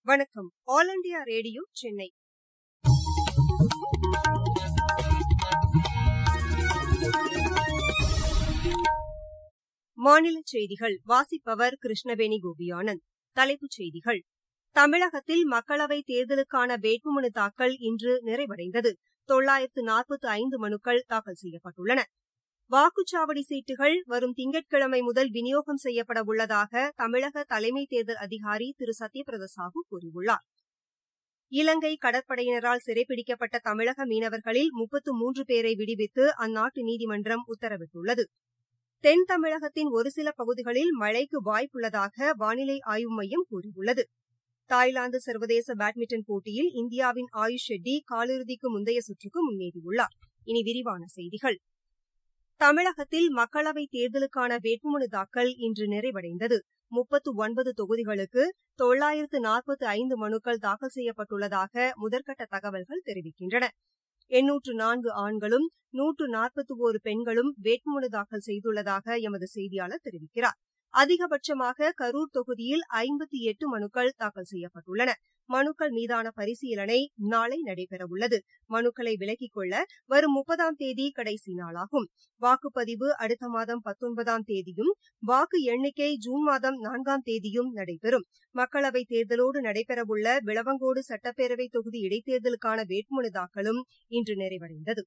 வணக்கம் all India radio Chennai மாநிலச் செய்திகள் வாசிப்பவர் கிருஷ்ணவேணி கோபியானந்த் தலைப்புச் செய்திகள் தமிழகத்தில் மக்களவைத் தேர்தலுக்கான வேட்புமனு தாக்கல் இன்று நிறைவடைந்தது தொள்ளாயிரத்து நாற்பத்து ஐந்து மனுக்கள் தாக்கல் செய்யப்பட்டுள்ளன வாக்குச்சாவடி சீட்டுகள் வரும் திங்கட்கிழமை முதல் விநியோகம் செய்யப்பட உள்ளதாக தமிழக தலைமை தேர்தல் அதிகாரி திரு சத்யபிரத சாஹூ கூறியுள்ளார் இலங்கை கடற்படையினரால் சிறைப்பிடிக்கப்பட்ட தமிழக மீனவர்களில் முப்பத்து மூன்று பேரை விடுவித்து அந்நாட்டு நீதிமன்றம் உத்தரவிட்டுள்ளது தென் தமிழகத்தின் ஒருசில பகுதிகளில் மழைக்கு வாய்ப்புள்ளதாக வானிலை ஆய்வு மையம் கூறியுள்ளது தாய்லாந்து சர்வதேச பேட்மிண்டன் போட்டியில் இந்தியாவின் ஆயுஷ் ஷெட்டி காலிறுதிக்கு முந்தைய சுற்றுக்கு முன்னேறியுள்ளார் இனி விரிவான செய்திகள் தமிழகத்தில் மக்களவைத் தேர்தலுக்கான வேட்புமனு தாக்கல் இன்று நிறைவடைந்தது முப்பத்து ஒன்பது தொகுதிகளுக்கு தொள்ளாயிரத்து நாற்பத்து ஐந்து மனுக்கள் தாக்கல் செய்யப்பட்டுள்ளதாக முதற்கட்ட தகவல்கள் தெரிவிக்கின்றன எண்ணூற்று நான்கு ஆண்களும் நூற்று நாற்பத்தி ஒரு பெண்களும் வேட்புமனு தாக்கல் செய்துள்ளதாக எமது செய்தியாளர் தெரிவிக்கிறார் அதிகபட்சமாக கரூர் தொகுதியில் ஐம்பத்தி எட்டு மனுக்கள் தாக்கல் செய்யப்பட்டுள்ளன மனுக்கள் மீதான பரிசீலனை நாளை நடைபெறவுள்ளது மனுக்களை விலக்கிக் கொள்ள வரும் முப்பதாம் தேதி கடைசி நாளாகும் வாக்குப்பதிவு அடுத்த மாதம் பத்தொன்பதாம் தேதியும் வாக்கு எண்ணிக்கை ஜூன் மாதம் நான்காம் தேதியும் நடைபெறும் மக்களவைத் தேர்தலோடு நடைபெறவுள்ள விளவங்கோடு சட்டப்பேரவை தொகுதி இடைத்தேர்தலுக்கான வேட்புமனு தாக்கலும் இன்று நிறைவடைந்தது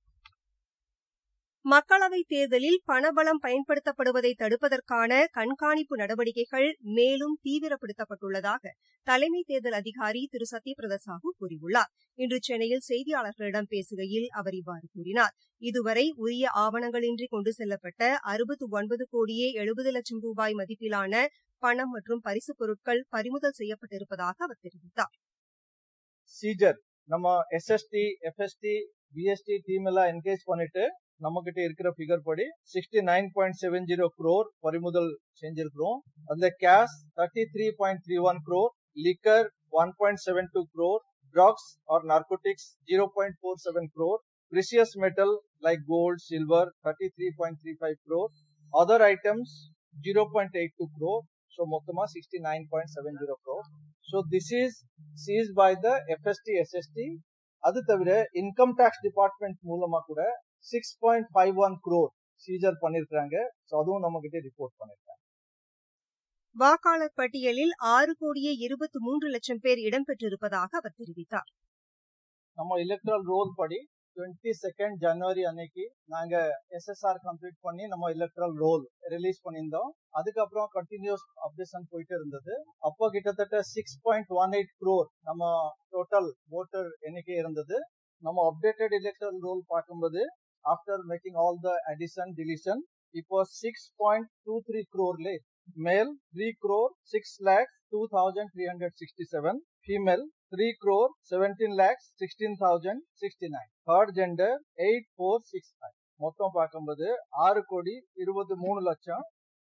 மக்களவைத் தேர்தலில் பணபலம் பயன்படுத்தப்படுவதை தடுப்பதற்கான கண்காணிப்பு நடவடிக்கைகள் மேலும் தீவிரப்படுத்தப்பட்டுள்ளதாக தலைமை தேர்தல் அதிகாரி திரு சத்யபிரத சாஹூ கூறியுள்ளார் இன்று சென்னையில் செய்தியாளர்களிடம் பேசுகையில் அவர் இவ்வாறு கூறினார் இதுவரை உரிய ஆவணங்களின்றி கொண்டு செல்லப்பட்ட அறுபத்து ஒன்பது கோடியே எழுபது லட்சம் ரூபாய் மதிப்பிலான பணம் மற்றும் பரிசுப் பொருட்கள் பறிமுதல் செய்யப்பட்டிருப்பதாக அவர் தெரிவித்தார் சீஜர் நம்ம எஸ்எஸ்டி எஃப்எஸ்டி பிஎஸ்டி டீம் எல்லாம் என்கேஜ் பண்ணிட்டு நம்ம கிட்ட இருக்கிற ஃபிகர் படி sixty nine point seven zero crore பறிமுதல் செஞ்சிருக்கிறோம் அதுல cash thirty three point three one crore liquor one point seven two crore drugs or narcotics zero point four seven crore precious metal like gold, silver 33.35 crore, other items 0.82 crore, so மொத்தமா 69.70 crore. So this is seized by the FST, SST. அது தவிர income tax department மூலமா கூட six point five one crore seizure பண்ணிருக்காங்க so அதுவும் நம்ம கிட்ட report பண்ணிருக்காங்க வாக்காளர் பட்டியலில் ஆறு கோடியே இருபத்தி மூன்று லட்சம் பேர் இடம்பெற்றிருப்பதாக அவர் தெரிவித்தார் நம்ம எலக்ட்ரல் ரோல் படி டுவெண்ட்டி செகண்ட் ஜனவரி அன்னைக்கு நாங்க எஸ்எஸ்ஆர் கம்ப்ளீட் பண்ணி நம்ம எலக்ட்ரல் ரோல் ரிலீஸ் பண்ணியிருந்தோம் அதுக்கப்புறம் கண்டினியூஸ் அப்டேஷன் போயிட்டு இருந்தது அப்போ கிட்டத்தட்ட six point one eight crore நம்ம டோட்டல் ஓட்டர் எண்ணிக்கை இருந்தது நம்ம அப்டேட்டட் எலக்ட்ரல் ரோல் பார்க்கும்போது after making all the addition deletion இப்போ சிக்ஸ் பாயிண்ட் டூ த்ரீ குரோர்ல மேல் three crore six lakhs two thousand three hundred sixty seven female three crore seventeen lakhs sixteen thousand sixty nine third gender eight four six five மொத்தம் பார்க்கும்போது ஆறு கோடி இருபத்தி மூணு லட்சம்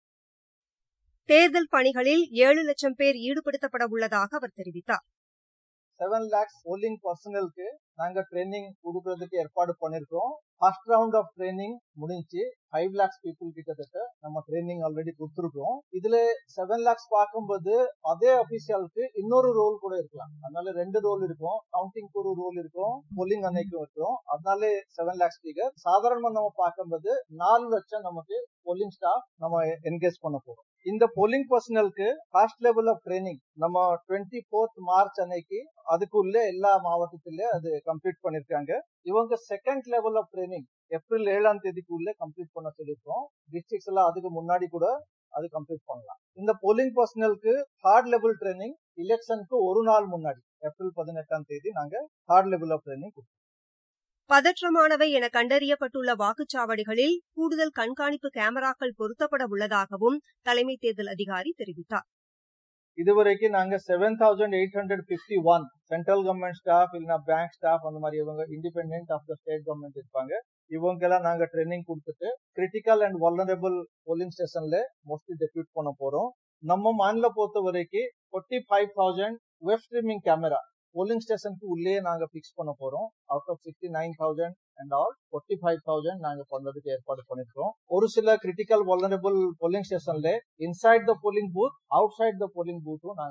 தேர்தல் பணிகளில் ஏழு லட்சம் பேர் ஈடுபடுத்தப்பட உள்ளதாக அவர் தெரிவித்தார் செவன் லேக்ஸ் போலிங் பர்சனலுக்கு நாங்க ட்ரைனிங் கொடுக்கறதுக்கு ஏற்பாடு பண்ணிருக்கோம் ஃபர்ஸ்ட் ரவுண்ட் ஆஃப் ட்ரைனிங் முடிஞ்சு ஃபைவ் லேக்ஸ் பீப்புள் கிட்டத்தட்ட நம்ம ட்ரைனிங் ஆல்ரெடி கொடுத்துருக்கோம் இதுல செவன் லேக்ஸ் பார்க்கும்போது அதே அபிஷியலுக்கு இன்னொரு ரோல் கூட இருக்கலாம் அதனால ரெண்டு ரோல் இருக்கும் கவுண்டிங் ஒரு ரோல் இருக்கும் போலிங் அன்னைக்கும் இருக்கும் அதனால செவன் லேக்ஸ் ஸ்பீக்கர் சாதாரணமா நம்ம பார்க்கும்போது நாலு லட்சம் நமக்கு போலிங் ஸ்டாஃப் நம்ம என்கேஜ் பண்ண போறோம் இந்த போலிங் பர்சனலுக்கு ஃபர்ஸ்ட் லெவல் ஆஃப் ட்ரைனிங் நம்ம டுவெண்ட்டி ஃபோர்த் மார்ச் அன்னைக்கு அதுக்குள்ள எல்லா மாவட்டத்தில அது கம்ப்ளீட் பண்ணிருக்காங்க இவங்க second level of training April ஏழாம் தேதிக்குள்ள கம்ப்ளீட் பண்ண சொல்லியிருக்கோம் டிஸ்ட்ரிக்ட்ஸ் எல்லாம் அதுக்கு முன்னாடி கூட அது கம்ப்ளீட் பண்ணலாம் இந்த போலிங் பர்சனலுக்கு தேர்ட் லெவல் ட்ரைனிங் எலெக்ஷனுக்கு ஒரு நாள் முன்னாடி ஏப்ரல் பதினெட்டாம் தேதி நாங்க தேர்ட் லெவல் ஆஃப் ட்ரைனிங் கொடுத்தோம் பதற்றமானவை என கண்டறியப்பட்டுள்ள வாக்குச்சாவடிகளில் கூடுதல் கண்காணிப்பு கேமராக்கள் பொருத்தப்பட உள்ளதாகவும் தலைமை தேர்தல் அதிகாரி தெரிவித்தார் இதுவரைக்கும் நாங்க seven thousand eight hundred fifty one central government staff இல்லைன்னா பேங்க் ஸ்டாஃப் அந்த மாதிரி இவங்க independent of the state government இருப்பாங்க இவங்க எல்லாம் நாங்க ட்ரைனிங் கொடுத்துட்டு கிரிட்டிக்கல் அண்ட் வல்னரபிள் போலிங் ஸ்டேஷன்ல மோஸ்ட்லி டெபியூட் பண்ண போறோம் நம்ம மாநில பொறுத்த வரைக்கும் forty five thousand web streaming camera polling ஸ்டேஷனுக்கு உள்ளே நாங்க பிக்ஸ் பண்ண போறோம் out of sixty nine thousand and all forty five thousand நாங்க பண்றதுக்கு ஏற்பாடு பண்ணிருக்கோம் ஒரு சில கிரிட்டிக்கல் வல்னரபிள் போலிங் ஸ்டேஷன்ல inside the polling booth outside the polling பூத்தும் நாங்க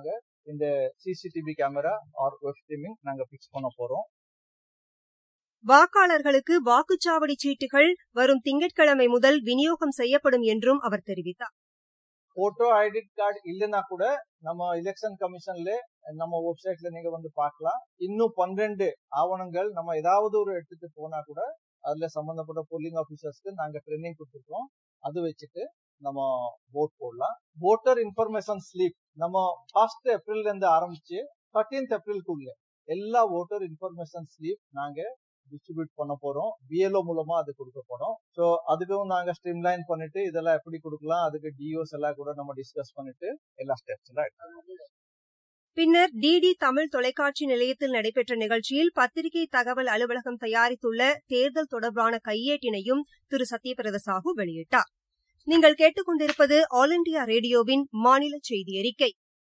இந்த CCTV camera or web streaming நாங்க பிக்ஸ் பண்ண போறோம் வாக்காளர்களுக்கு வாக்குச்சாவடி சீட்டுகள் வரும் திங்கட்கிழமை முதல் விநியோகம் செய்யப்படும் என்றும் அவர் தெரிவித்தார் போட்டோ ஐடி கார்டு இல்லைன்னா கூட நம்ம எலெக்ஷன் கமிஷன்ல நம்ம வெப்சைட்ல நீங்க வந்து பார்க்கலாம் இன்னும் பன்னிரண்டு ஆவணங்கள் நம்ம ஏதாவது ஒரு இடத்துக்கு போனா கூட அதுல சம்பந்தப்பட்ட போலிங் ஆபீசர்ஸ்க்கு நாங்க ட்ரைனிங் கொடுத்துருக்கோம் அது வச்சுட்டு நம்ம ஓட் போடலாம் ஓட்டர் இன்ஃபர்மேஷன் ஸ்லீப் நம்ம ஃபர்ஸ்ட் ஏப்ரல்ல இருந்து ஆரம்பிச்சு தேர்டீன்த் ஏப்ரலுக்குள்ள எல்லா ஓட்டர் இன்ஃபர்மேஷன் ஸ்லீப் நாங்க டிஸ்ட்ரிபியூட் பண்ண போறோம் பிஎல்ஓ மூலமா அது கொடுக்க போறோம் ஸோ அதுக்கும் நாங்க ஸ்ட்ரீம்லைன் பண்ணிட்டு இதெல்லாம் எப்படி கொடுக்கலாம் அதுக்கு டிஓஸ் எல்லாம் கூட நம்ம டிஸ்கஸ் பண்ணிட்டு எல்லா ஸ்டெப்ஸ் எல்லாம் எடுத்துக்கலாம் பின்னர் டிடி தமிழ் தொலைக்காட்சி நிலையத்தில் நடைபெற்ற நிகழ்ச்சியில் பத்திரிகை தகவல் அலுவலகம் தயாரித்துள்ள தேர்தல் தொடர்பான கையேட்டினையும் திரு சத்யபிரத சாஹூ வெளியிட்டார் நீங்கள் கேட்டுக்கொண்டிருப்பது ஆல் இண்டியா ரேடியோவின் மாநில செய்தி அறிக்கை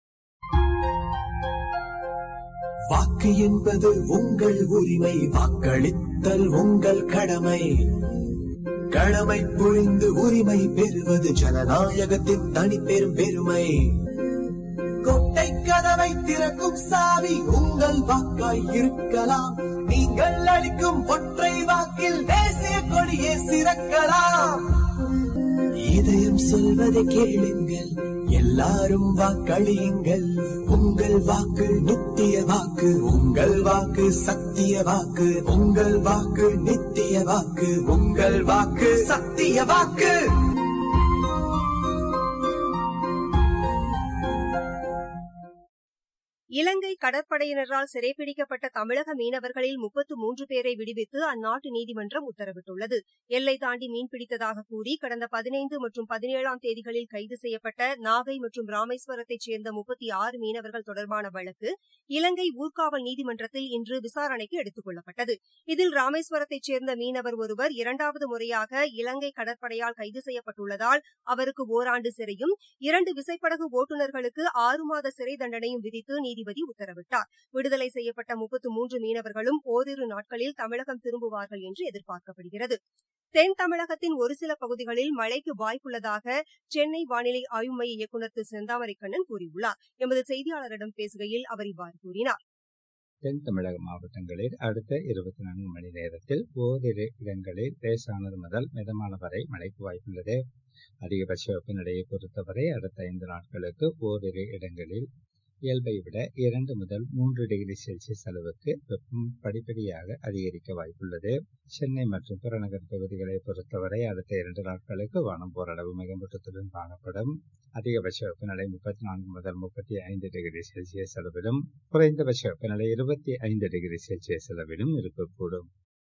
வாக்கு என்பது உங்கள் உரிமை வாக்களித்தல் உங்கள் கடமை கடமை புரிந்து உரிமை பெறுவது ஜனநாயகத்தின் தனிப்பெரும் பெருமை கொட்டை கதவை திறக்கும் சாவி உங்கள் வாக்காய் இருக்கலாம் நீங்கள் அளிக்கும் ஒற்றை வாக்கில் தேசிய கொடியே சிறக்கலாம் இதயம் சொல்வதை கேளுங்கள் எல்லாரும் வாக்களியுங்கள் உங்கள் வாக்கு நித்திய வாக்கு உங்கள் வாக்கு சத்திய வாக்கு உங்கள் வாக்கு நித்திய வாக்கு உங்கள் வாக்கு சத்திய வாக்கு இலங்கை கடற்படையினரால் சிறைப்பிடிக்கப்பட்ட தமிழக மீனவர்களில் முப்பத்து மூன்று பேரை விடுவித்து அந்நாட்டு நீதிமன்றம் உத்தரவிட்டுள்ளது எல்லை தாண்டி மீன்பிடித்ததாக கூறி கடந்த பதினைந்து மற்றும் பதினேழாம் தேதிகளில் கைது செய்யப்பட்ட நாகை மற்றும் ராமேஸ்வரத்தைச் சேர்ந்த முப்பத்தி ஆறு மீனவர்கள் தொடர்பான வழக்கு இலங்கை ஊர்காவல் நீதிமன்றத்தில் இன்று விசாரணைக்கு எடுத்துக் கொள்ளப்பட்டது இதில் ராமேஸ்வரத்தைச் சேர்ந்த மீனவர் ஒருவர் இரண்டாவது முறையாக இலங்கை கடற்படையால் கைது செய்யப்பட்டுள்ளதால் அவருக்கு ஓராண்டு சிறையும் இரண்டு விசைப்படகு ஓட்டுநர்களுக்கு ஆறு மாத சிறை தண்டனையும் விதித்து நீதிபதி உத்தரவிட்டார் விடுதலை செய்யப்பட்ட முப்பத்து மூன்று மீனவர்களும் ஓரிரு நாட்களில் தமிழகம் திரும்புவார்கள் என்று எதிர்பார்க்கப்படுகிறது தென் தமிழகத்தின் ஒரு சில பகுதிகளில் மழைக்கு வாய்ப்புள்ளதாக சென்னை வானிலை ஆய்வு மைய இயக்குநர் திரு செந்தாமரைக்கண்ணன் கூறியுள்ளார் எமது செய்தியாளரிடம் பேசுகையில் அவர் இவ்வாறு கூறினார் தென் தமிழக மாவட்டங்களில் அடுத்த இருபத்தி நான்கு மணி நேரத்தில் ஓரிரு இடங்களில் லேசானது முதல் மிதமான வரை மழைக்கு வாய்ப்புள்ளது அதிகபட்ச வெப்பநிலையை பொறுத்தவரை அடுத்த ஐந்து நாட்களுக்கு ஓரிரு இடங்களில் இயல்பை விட இரண்டு முதல் மூன்று டிகிரி செல்சியஸ் அளவுக்கு வெப்பம் படிப்படியாக அதிகரிக்க வாய்ப்புள்ளது சென்னை மற்றும் புறநகர் பகுதிகளை பொறுத்தவரை அடுத்த இரண்டு நாட்களுக்கு வானம் ஓரளவு மிகமூட்டத்துடன் காணப்படும் அதிகபட்ச வெப்பநிலை முப்பத்தி நான்கு முதல் முப்பத்தி ஐந்து டிகிரி செல்சியஸ் அளவிலும் குறைந்தபட்ச வெப்பநிலை இருபத்தி ஐந்து டிகிரி செல்சியஸ் அளவிலும் இருக்கக்கூடும்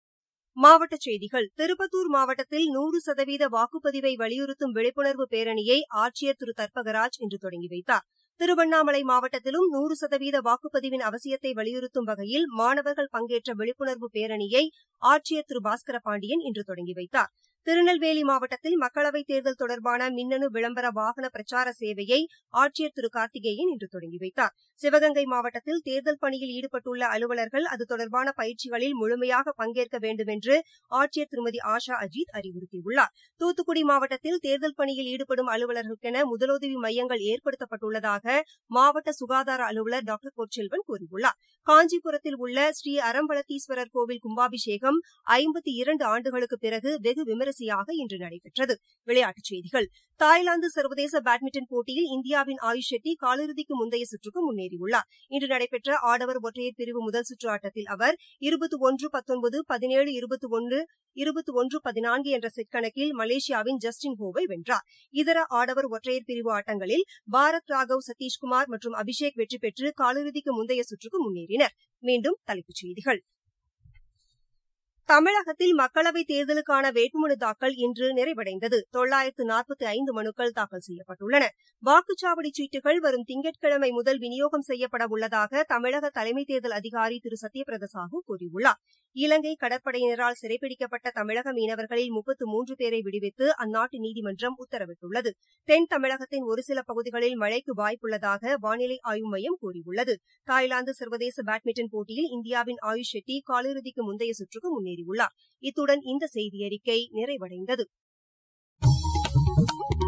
மாவட்டச் செய்திகள் திருப்பத்தூர் மாவட்டத்தில் நூறு சதவீத வாக்குப்பதிவை வலியுறுத்தும் விழிப்புணர்வு பேரணியை ஆட்சியர் திரு தர்பகராஜ் இன்று தொடங்கி வைத்தார் திருவண்ணாமலை மாவட்டத்திலும் நூறு சதவீத வாக்குப்பதிவின் அவசியத்தை வலியுறுத்தும் வகையில் மாணவர்கள் பங்கேற்ற விழிப்புணர்வு பேரணியை ஆட்சியர் திரு பாஸ்கர பாண்டியன் இன்று தொடங்கி வைத்தார் திருநெல்வேலி மாவட்டத்தில் மக்களவைத் தேர்தல் தொடர்பான மின்னணு விளம்பர வாகன பிரச்சார சேவையை ஆட்சியர் திரு கார்த்திகேயன் இன்று தொடங்கி வைத்தார் சிவகங்கை மாவட்டத்தில் தேர்தல் பணியில் ஈடுபட்டுள்ள அலுவலர்கள் அது தொடர்பான பயிற்சிகளில் முழுமையாக பங்கேற்க வேண்டும் என்று ஆட்சியர் திருமதி ஆஷா அஜித் அறிவுறுத்தியுள்ளார் தூத்துக்குடி மாவட்டத்தில் தேர்தல் பணியில் ஈடுபடும் அலுவலர்களுக்கென முதலுதவி மையங்கள் ஏற்படுத்தப்பட்டுள்ளதாக மாவட்ட சுகாதார அலுவலர் டாக்டர் பொற்செல்வன் கூறியுள்ளார் காஞ்சிபுரத்தில் உள்ள ஸ்ரீ அறம்பளத்தீஸ்வரர் கோவில் கும்பாபிஷேகம் ஐம்பத்தி இரண்டு ஆண்டுகளுக்கு பிறகு வெகு விமரிசையாக இன்று நடைபெற்றது விளையாட்டுச் செய்திகள் தாய்லாந்து சர்வதேச பேட்மிண்டன் போட்டியில் இந்தியாவின் ஆயுஷ் ஷெட்டி காலிறுதிக்கு முந்தைய சுற்றுக்கு முன்னேறியுள்ளார் இன்று நடைபெற்ற ஆடவர் ஒற்றையர் பிரிவு முதல் சுற்று ஆட்டத்தில் அவர் இருபத்தி ஒன்று பத்தொன்பது பதினேழு இருபத்தி ஒன்று இருபத்தி ஒன்று பதினான்கு என்ற செட் கணக்கில் மலேசியாவின் ஜஸ்டின் ஹோவை வென்றார் இதர ஆடவர் ஒற்றையர் பிரிவு ஆட்டங்களில் பாரத் ராகவ் சதீஷ்குமார் மற்றும் அபிஷேக் வெற்றி பெற்று காலிறுதிக்கு முந்தைய சுற்றுக்கு முன்னேறினர் மீண்டும் தலைப்புச் செய்திகள் தமிழகத்தில் மக்களவைத் தேர்தலுக்கான வேட்புமனு தாக்கல் இன்று நிறைவடைந்தது தொள்ளாயிரத்து நாற்பத்தி ஐந்து மனுக்கள் தாக்கல் செய்யப்பட்டுள்ளன வாக்குச்சாவடி சீட்டுகள் வரும் திங்கட்கிழமை முதல் விநியோகம் செய்யப்பட உள்ளதாக தமிழக தலைமை தேர்தல் அதிகாரி திரு சத்யபிரத சாஹூ கூறியுள்ளார் இலங்கை கடற்படையினரால் சிறைப்பிடிக்கப்பட்ட தமிழக மீனவர்களில் முப்பத்து மூன்று பேரை விடுவித்து அந்நாட்டு நீதிமன்றம் உத்தரவிட்டுள்ளது தென் தமிழகத்தின் ஒரு சில பகுதிகளில் மழைக்கு வாய்ப்புள்ளதாக வானிலை ஆய்வு மையம் கூறியுள்ளது தாய்லாந்து சர்வதேச பேட்மிண்டன் போட்டியில் இந்தியாவின் ஆயுஷ் ஷெட்டி காலிறுதிக்கு முந்தைய சுற்றுக்கு முன்னேறியுள்ளார் இத்துடன் இந்த செய்தியறிக்கை நிறைவடைந்தது